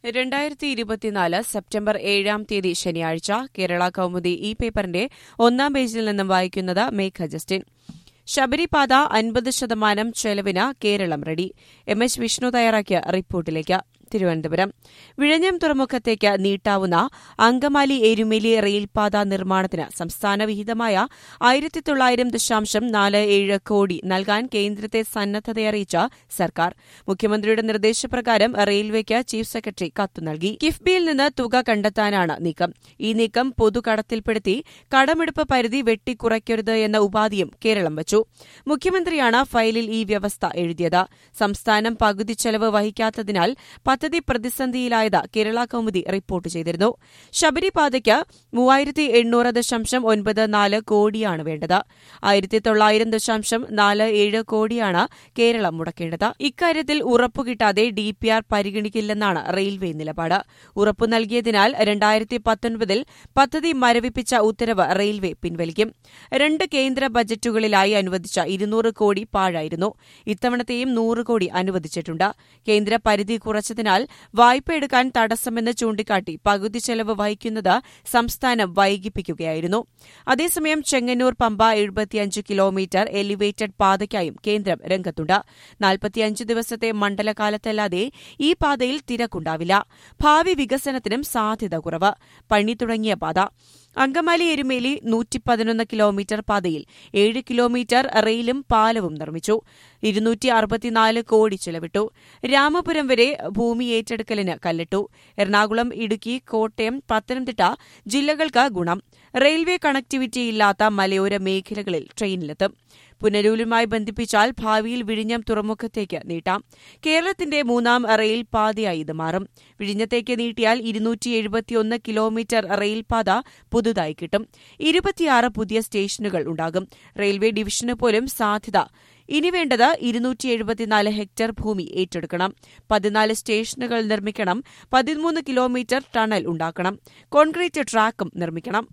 രണ്ടായിരത്തി ഇരുപത്തിനാല് സെപ്റ്റംബർ ഏഴാം തീയതി ശനിയാഴ്ച കേരള കൗമുദി ഈ പേപ്പറിന്റെ ഒന്നാം പേജിൽ നിന്നും വായിക്കുന്നത് മേഘ ജസ്റ്റിൻ ശബരിപാത അൻപത് ശതമാനം ചെലവിന് Keralam ready M H Vishnu തയ്യാറാക്കിയ റിപ്പോർട്ടിലേക്ക് തിരുവനന്തപുരം വിഴിഞ്ഞം തുറമുഖത്തേക്ക് നീട്ടാവുന്ന അങ്കമാലി എരുമേലി റെയിൽപാത നിർമ്മാണത്തിന് സംസ്ഥാന വിഹിതമായ ആയിരത്തി തൊള്ളായിരം ദശാംശം നാല് ഏഴ് കോടി നൽകാൻ കേന്ദ്രത്തെ സന്നദ്ധതയറിയിച്ച സർക്കാർ മുഖ്യമന്ത്രിയുടെ നിർദ്ദേശപ്രകാരം റെയിൽവേക്ക് ചീഫ് സെക്രട്ടറി കത്ത് നൽകി കിഫ്ബിയിൽ നിന്ന് തുക കണ്ടെത്താനാണ് നീക്കം ഈ നീക്കം പൊതുകടത്തിൽപ്പെടുത്തി കടമെടുപ്പ് പരിധി വെട്ടിക്കുറയ്ക്കരുത് എന്ന ഉപാധിയും കേരളം വച്ചു മുഖ്യമന്ത്രിയാണ് ഫയലിൽ ഈ വ്യവസ്ഥ എഴുതിയത് സംസ്ഥാനം പകുതി ചെലവ് വഹിക്കാത്തതിനാൽ പദ്ധതി പ്രതിസന്ധിയിലായത് കേരള കൗമുദി റിപ്പോർട്ട് ചെയ്തിരുന്നു ശബരിപാതയ്ക്ക് മൂവായിരത്തി എണ്ണൂറ് ദശാംശം ഒൻപത് നാല് കോടിയാണ് വേണ്ടത് ആയിരത്തി തൊള്ളായിരം ദശാംശം നാല് ഏഴ് കോടിയാണ് കേരളം മുടക്കേണ്ടത് ഇക്കാര്യത്തിൽ ഉറപ്പുകിട്ടാതെ ഡിപിആർ പരിഗണിക്കില്ലെന്നാണ് റെയിൽവേ നിലപാട് ഉറപ്പു നൽകിയതിനാൽ രണ്ടായിരത്തി പത്തൊൻപതിൽ പദ്ധതി മരവിപ്പിച്ച ഉത്തരവ് റെയിൽവേ പിൻവലിക്കും രണ്ട് കേന്ദ്ര ബജറ്റുകളിലായി അനുവദിച്ച ഇരുന്നൂറ് കോടി പാഴായിരുന്നു ഇത്തവണത്തെയും നൂറ് കോടി അനുവദിച്ചിട്ടുണ്ട് കേന്ദ്ര പരിധി കുറച്ചതിനാൽ വായ്പ എടുക്കാൻ തടസ്സമെന്ന് ചൂണ്ടിക്കാട്ടി പകുതി ചെലവ് വഹിക്കുന്നത് സംസ്ഥാനം വൈകിപ്പിക്കുകയായിരുന്നു അതേസമയം ചെങ്ങന്നൂർ പമ്പ എഴുപത്തിയഞ്ച് കിലോമീറ്റർ എലിവേറ്റഡ് പാതയ്ക്കായും കേന്ദ്രം രംഗത്തുണ്ട് നാൽപ്പത്തിയഞ്ച് ദിവസത്തെ മണ്ഡലകാലത്തല്ലാതെ ഈ പാതയിൽ തിരക്കുണ്ടാവില്ല ഭാവി വികസനത്തിനും സാധ്യത കുറവ് പണി തുടങ്ങിയ പാത അങ്കമാലി എരുമേലി നൂറ്റി പതിനൊന്ന് കിലോമീറ്റർ പാതയിൽ ഏഴ് കിലോമീറ്റർ റെയിലും പാലവും നിർമ്മിച്ചു ഇരുന്നൂറ്റി അറുപത്തിനാല് കോടി ചെലവിട്ടു രാമപുരം വരെ ഭൂമി ഏറ്റെടുക്കലിന് കല്ലിട്ടു എറണാകുളം ഇടുക്കി കോട്ടയം പത്തനംതിട്ട ജില്ലകൾക്ക് ഗുണം റെയിൽവേ കണക്ടിവിറ്റി ഇല്ലാത്ത മലയോര മേഖലകളിൽ ട്രെയിനിലെത്തും പുനലൂരുമായി ബന്ധിപ്പിച്ചാൽ ഭാവിയിൽ വിഴിഞ്ഞം തുറമുഖത്തേക്ക് നീട്ടാം കേരളത്തിന്റെ മൂന്നാം റെയിൽ പാതയായി ഇത് മാറും വിഴിഞ്ഞത്തേക്ക് നീട്ടിയാൽ ഇരുന്നൂറ്റി എഴുപത്തിയൊന്ന് കിലോമീറ്റർ റെയിൽപാത പുതുതായി കിട്ടും ഇരുപത്തിയാറ് പുതിയ സ്റ്റേഷനുകൾ ഉണ്ടാകും റെയിൽവേ ഡിവിഷന് പോലും സാധ്യത ഇനി വേണ്ടത് ഇരുന്നൂറ്റി എഴുപത്തിനാല് ഹെക്ടർ ഭൂമി ഏറ്റെടുക്കണം പതിനാല് സ്റ്റേഷനുകൾ നിർമ്മിക്കണം പതിമൂന്ന് കിലോമീറ്റർ ടണൽ ഉണ്ടാക്കണം കോൺക്രീറ്റ് ട്രാക്കും നിർമ്മിക്കണം